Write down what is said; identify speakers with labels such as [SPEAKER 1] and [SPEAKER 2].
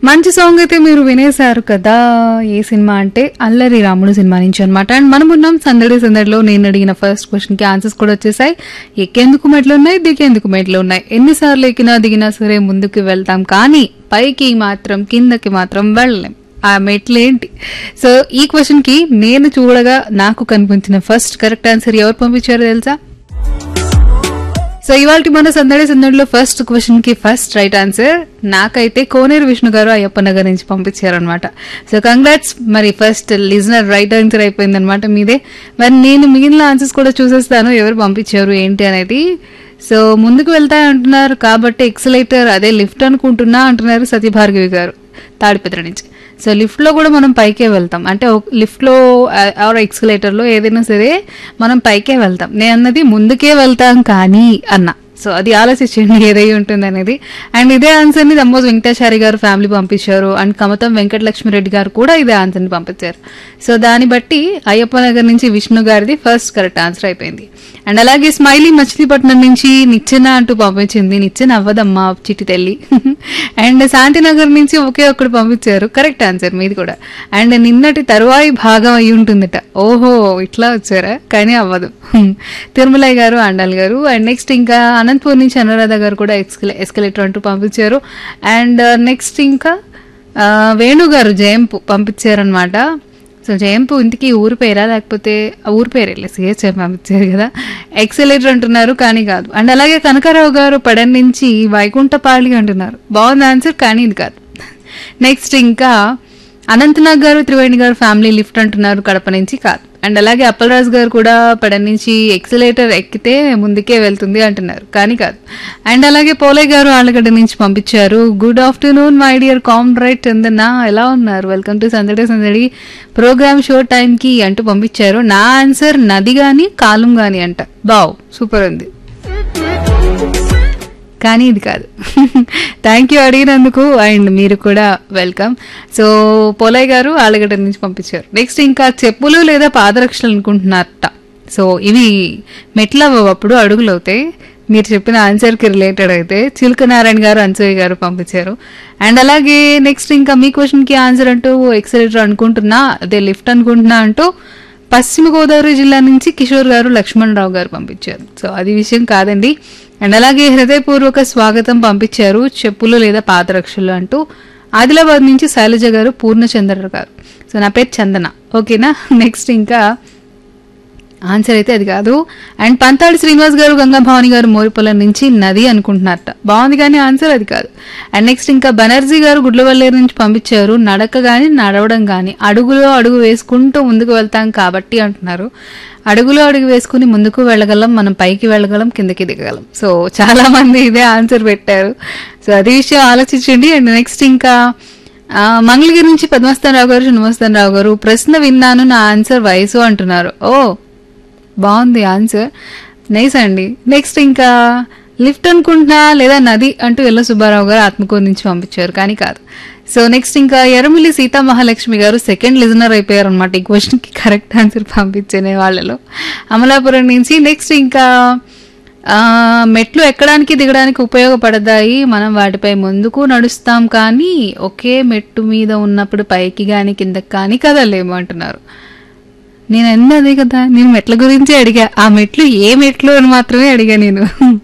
[SPEAKER 1] మంచి సాంగ్ అయితే మీరు వినేశారు కదా ఏ సినిమా అంటే అల్లరి రాముడు సినిమా నుంచి అనమాట అండ్ మనం ఉన్నాం సందడి సందడిలో నేను అడిగిన ఫస్ట్ క్వశ్చన్ కి ఆన్సర్స్ కూడా వచ్చేసాయి ఎక్కేందుకు మెట్లు ఉన్నాయి దిగేందుకు మెట్లు ఉన్నాయి ఎన్నిసార్లు ఎక్కినా దిగినా సరే ముందుకు వెళ్తాం కానీ పైకి మాత్రం కిందకి మాత్రం వెళ్ళలేం ఆ మెట్లు ఏంటి సో ఈ క్వశ్చన్ కి నేను చూడగా నాకు కనిపించిన ఫస్ట్ కరెక్ట్ ఆన్సర్ ఎవరు పంపించారో తెలుసా సో ఇవాళ మన సందడి సందడిలో ఫస్ట్ క్వశ్చన్ కి ఫస్ట్ రైట్ ఆన్సర్ నాకైతే కోనేరు విష్ణు గారు అయ్యప్ప నగర్ నుంచి పంపించారనమాట సో కంగ్రాట్స్ మరి ఫస్ట్ లిజనర్ రైట్ ఆన్సర్ అయిపోయింది అనమాట మీదే మరి నేను మిగిలిన ఆన్సర్స్ కూడా చూసేస్తాను ఎవరు పంపించారు ఏంటి అనేది సో ముందుకు వెళ్తాయి అంటున్నారు కాబట్టి ఎక్సలేటర్ అదే లిఫ్ట్ అనుకుంటున్నా అంటున్నారు సత్యభార్గవి గారు తాడిపత్రి నుంచి సో లిఫ్ట్ లో కూడా మనం పైకే వెళ్తాం అంటే లిఫ్ట్ లో ఆర్ ఎక్స్కలేటర్ లో ఏదైనా సరే మనం పైకే వెళ్తాం నేను అన్నది ముందుకే వెళ్తాం కానీ అన్న సో అది ఆలోచించండి ఏదై ఉంటుంది అనేది అండ్ ఇదే ఆన్సర్ ని దమ్మోజ్ వెంకటాచారి గారు ఫ్యామిలీ పంపించారు అండ్ కమతం వెంకటలక్ష్మిరెడ్డి గారు కూడా ఇదే ఆన్సర్ ని పంపించారు సో దాన్ని బట్టి అయ్యప్ప నగర్ నుంచి విష్ణు గారిది ఫస్ట్ కరెక్ట్ ఆన్సర్ అయిపోయింది అండ్ అలాగే స్మైలీ మచిలీపట్నం నుంచి నిచ్చెన అంటూ పంపించింది నిచ్చెన అవ్వదమ్మా చిట్టి తల్లి అండ్ శాంతినగర్ నుంచి ఒకే ఒక్కడు పంపించారు కరెక్ట్ ఆన్సర్ మీది కూడా అండ్ నిన్నటి తరువాయి భాగం అయి ఉంటుందట ఓహో ఇట్లా వచ్చారా కానీ అవ్వదు తిరుమలయ్య గారు అండాల్ గారు అండ్ నెక్స్ట్ ఇంకా అనంతపూర్ నుంచి అనురాధ గారు కూడా ఎక్స్కలే ఎస్కలేటర్ అంటూ పంపించారు అండ్ నెక్స్ట్ ఇంకా ఆ, వేణు గారు జయంపు పంపించారనమాట సో జయంపు ఇంటికి ఊరి పేరా లేకపోతే ఆ ఊరి పేరు వెళ్ళి సిహెచ్ఎం పంపించారు కదా ఎక్సలేటర్ అంటున్నారు కానీ కాదు అండ్ అలాగే కనకారావు గారు పడన్ నుంచి వైకుంఠపాళి అంటున్నారు బాగుంది ఆన్సర్ కానీ ఇది కాదు నెక్స్ట్ ఇంకా అనంతనాగ్ గారు త్రివేణి గారు ఫ్యామిలీ లిఫ్ట్ అంటున్నారు కడప నుంచి కాదు అండ్ అలాగే అప్పలరాజు గారు కూడా పడన్ నుంచి ఎక్సలేటర్ ఎక్కితే ముందుకే వెళ్తుంది అంటున్నారు కానీ కాదు అండ్ అలాగే పోలే గారు ఆళ్ళగడ్డ నుంచి పంపించారు good afternoon my dear comrade అందన్నా ఎలా ఉన్నారు వెల్కమ్ టు సందడి సందడి ప్రోగ్రామ్ షో టైం కి అంటూ పంపించారు నా ఆన్సర్ నది గాని కాలం గాని అంట బావ్ సూపర్ ఉంది కానీ ఇది కాదు థ్యాంక్ యూ అడిగినందుకు అండ్ మీరు కూడా వెల్కమ్ సో పోలయ్య గారు ఆలగడ్డ నుంచి పంపించారు నెక్స్ట్ ఇంకా చెప్పులు లేదా పాదరక్షలు అనుకుంటున్నారట సో ఇవి మెట్ల అప్పుడు అడుగులు అవుతాయి మీరు చెప్పిన ఆన్సర్కి రిలేటెడ్ అయితే చిలుక నారాయణ గారు అన్సూయ గారు పంపించారు అండ్ అలాగే నెక్స్ట్ ఇంకా మీ క్వశ్చన్కి ఆన్సర్ అంటూ ఎక్సలేటర్ అనుకుంటున్నా అదే లిఫ్ట్ అనుకుంటున్నా అంటూ పశ్చిమ గోదావరి జిల్లా నుంచి కిషోర్ గారు లక్ష్మణ్ రావు గారు పంపించారు సో అది విషయం కాదండి అండ్ అలాగే హృదయపూర్వక స్వాగతం పంపించారు చెప్పులు లేదా పాదరక్షలు అంటూ ఆదిలాబాద్ నుంచి శైలజ గారు పూర్ణచంద్ర గారు సో నా పేరు చందన ఓకేనా నెక్స్ట్ ఇంకా ఆన్సర్ అయితే అది కాదు అండ్ పంతాడి శ్రీనివాస్ గారు గంగా భవాని గారు మోరిపొలం నుంచి నది అనుకుంటున్నారట బాగుంది కానీ ఆన్సర్ అది కాదు అండ్ నెక్స్ట్ ఇంకా బెనర్జీ గారు గుడ్లవల్లేరు నుంచి పంపించారు నడక గాని నడవడం గాని అడుగులో అడుగు వేసుకుంటూ ముందుకు వెళ్తాం కాబట్టి అంటున్నారు అడుగులో అడుగు వేసుకుని ముందుకు వెళ్ళగలం మనం పైకి వెళ్ళగలం కిందకి దిగగలం సో చాలా మంది ఇదే ఆన్సర్ పెట్టారు సో అది విషయం ఆలోచించండి అండ్ నెక్స్ట్ ఇంకా ఆ, మంగళగిరి నుంచి పద్మస్థానరావు గారు శుభమస్థానరావు గారు ప్రశ్న విన్నాను నా ఆన్సర్ వయసు అంటున్నారు ఓ బాగుంది ఆన్సర్ నైస్ అండి నెక్స్ట్ ఇంకా లిఫ్ట్ అనుకుంటున్నా లేదా నది అంటూ ఎల్ల సుబ్బారావు గారు ఆత్మకూరు నుంచి పంపించారు కానీ కాదు సో నెక్స్ట్ ఇంకా ఎర్రమిల్లి సీతా మహాలక్ష్మి గారు సెకండ్ లిజనర్ అయిపోయారు అనమాట ఈ క్వశ్చన్ కి కరెక్ట్ ఆన్సర్ పంపించే వాళ్ళలో అమలాపురం నుంచి నెక్స్ట్ ఇంకా ఆ, మెట్లు ఎక్కడానికి దిగడానికి ఉపయోగపడతాయి మనం వాటిపై ముందుకు నడుస్తాం కానీ ఒకే మెట్టు మీద ఉన్నప్పుడు పైకి కానీ కిందకి కానీ కదలేము అంటున్నారు నేను అన్నది కదా నేను మెట్ల గురించి అడిగా ఆ మెట్లు ఏ మెట్లు అని మాత్రమే అడిగా నేను